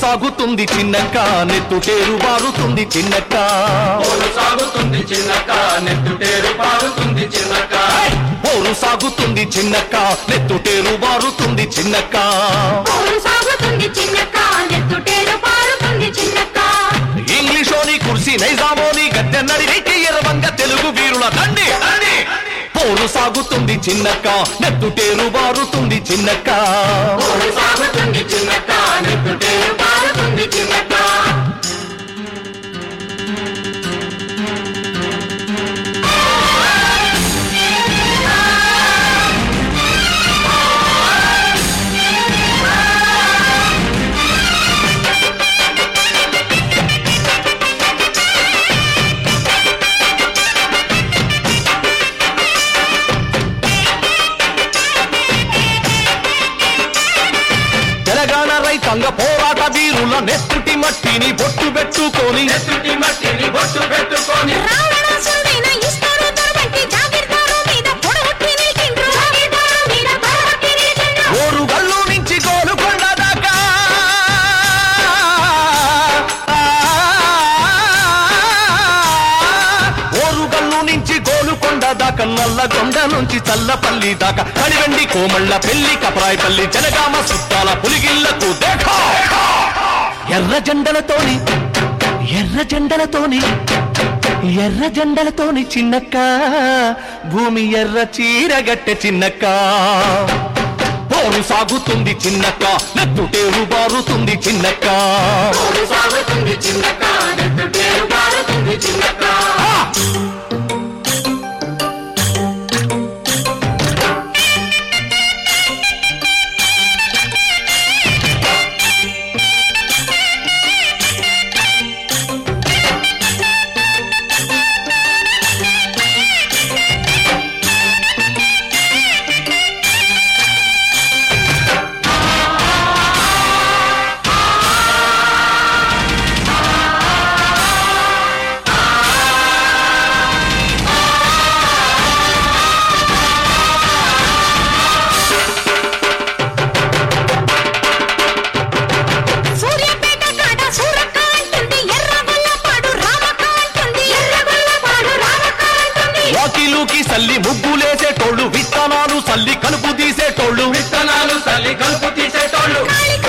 సాగుతుంది చిన్నక్క నెత్తుటేరు బారుతుంది చిన్నక్క పోరు సాగుతుంది చిన్నక నెత్తుటేరు పారుతుంది చిన్నక పోరు సాగుతుంది చిన్నక్క నెత్తుటేరు బారుతుంది చిన్నక్క పోరు సాగుతుంది చిన్నక్క నెత్తుటేరు పారుతుంది చిన్నక్క ఇంగ్లీషోని కుర్సీ నైజామోని గద్దె నడికి ఎర్రవంగ తెలుగు వీరుల దండి దండి. పోరు సాగుతుంది చిన్నక్క నెత్తుటేరు బారుతుంది చిన్నక్క పోరు సాగుతుంది చిన్నక నెత్తుటేరు పారుతుంది చిన్నక తెలంగాణ రైతాంగ పోరాట వీరుల నెత్తుటి మట్టిని బొట్టు పెట్టుకొని నెత్తుటి మట్టిని బొట్టు పెట్టుకొని రావణాసురుడైన ఇస్తారు తరువంటి జాగీర్దారు మీద పొడగొట్టి నిలిచిండ్రు. జాగీర్దారు మీద పొడగొట్టి నిలిచిండ్రు. ఓరు గల్లు నుంచి గోలుకొండ దాకా ఓరు గల్లు నుంచి గోలుకొండ దాకా నల్లగొండ నుంచి చల్లపల్లి దాకా కడివెండి కోమళ్ళ పెళ్లి కపరాయిపల్లి జనగామ సుత్తాల పులిగిళ్లకు దేఖా ఎర్ర జెండలతోని ఎర్ర జెండలతోని ఎర్ర జెండలతోని చిన్నక్క భూమి ఎర్ర చీరగట్టె చిన్నక్క పోరు సాగుతుంది చిన్నక్క నెత్తుటేరు బారుతుంది చిన్నక్క పోరు సాగుతుంది చిన్నక నెత్తుటేరు పారుతుంది చిన్నక ఆ! సూర్యాపేట కాడ సూరక్క అంటుంది. ఎర్రగొల్లపాడు రామక్క అంటుంది. ఎర్రగొల్లపాడు రామక్క అంటుంది. వాకిలుకి సల్లి ముగ్గులేసేటోళ్ళు విత్తనాలు సల్లి కలుపు తీసేటోళ్ళు విత్తనాలు తల్లి కలుపు తీసేటోళ్ళు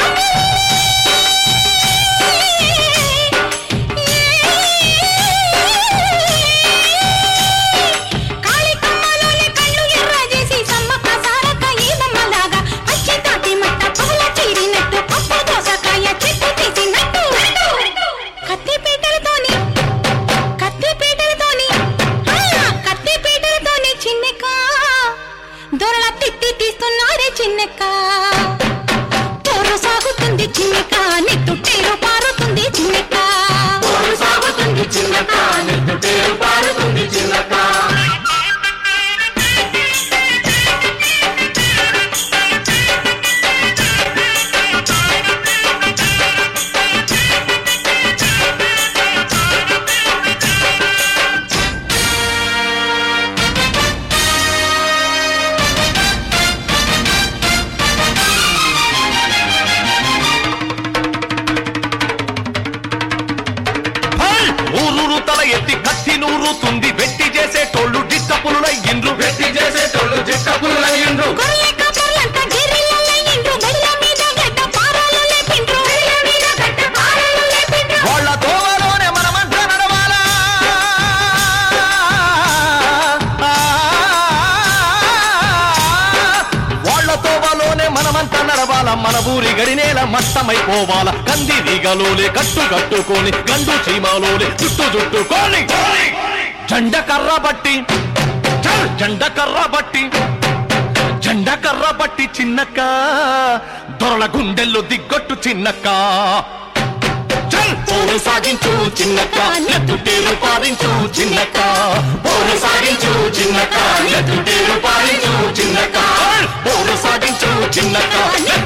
కాళికమ్మలోని కళ్ళు ఎర్రజేసి సమ్మక్క సారక్క ఈదమ్మలాగా పచ్చి తాటి మట్ట పగల చీరినట్టు పప్పు దోసకాయ చెట్టు తీసినట్టు కత్తి పీటలతోని కత్తి పీటలతోని ఆ, కత్తి పీటలతోని చిన్నెక్క దొరల తిట్టి తీస్తున్నారే చిన్నెక్క పోరు సాగుతుంది చిన్నెక్క నెత్తుట్టేరు పారుతుంది చిన్నెక్క పోరు సాగుతుంది చిన్నక నెత్తుటేరు పారుతుంది చిన్నక హల్! ఊరూరు తల ఎత్తి కత్తి నూరుతుంది వెట్టి చేసేటోళ్ళు డిస్టపులయ్యిండ్రు వెట్టి చేసేటోళ్ళు చిట్టపుల్లయ్యిండ్రు గొర్రె కాపర్లంతా గిర్రెలల్లయ్యిండ్రు. గడిల మీద గడ్డ పారాలు లేపిండ్రు. గడిల మీద గడ్డ పారాలు లేపిండ్రు. వాళ్ళ దోవలోనే మనమంతా నడవాలా వాళ్ళ తోవలోనే మనమంతా నడవాల మన ఊరి గడినేల మట్టమైపోవాల కంది రీగలోలే కట్టు కట్టుకొని గండు చీమాలోలే జుట్టు జుట్టుకొని జెండ కర్ర బట్టి చల్ జెండ కర్ర బట్టి జెండ కర్ర బట్టి చిన్నక్క దొరల గుండెల్లో దిగ్గొట్టు చిన్నక్క చల్ పోరు సాగించు చిన్నక్క నెత్తుటేరు పారించు చిన్నక్క పోరు సాగించు చిన్నక్క నెత్తుటేరు పారించు చిన్నక్క పోరు సాగించు చిన్నక్క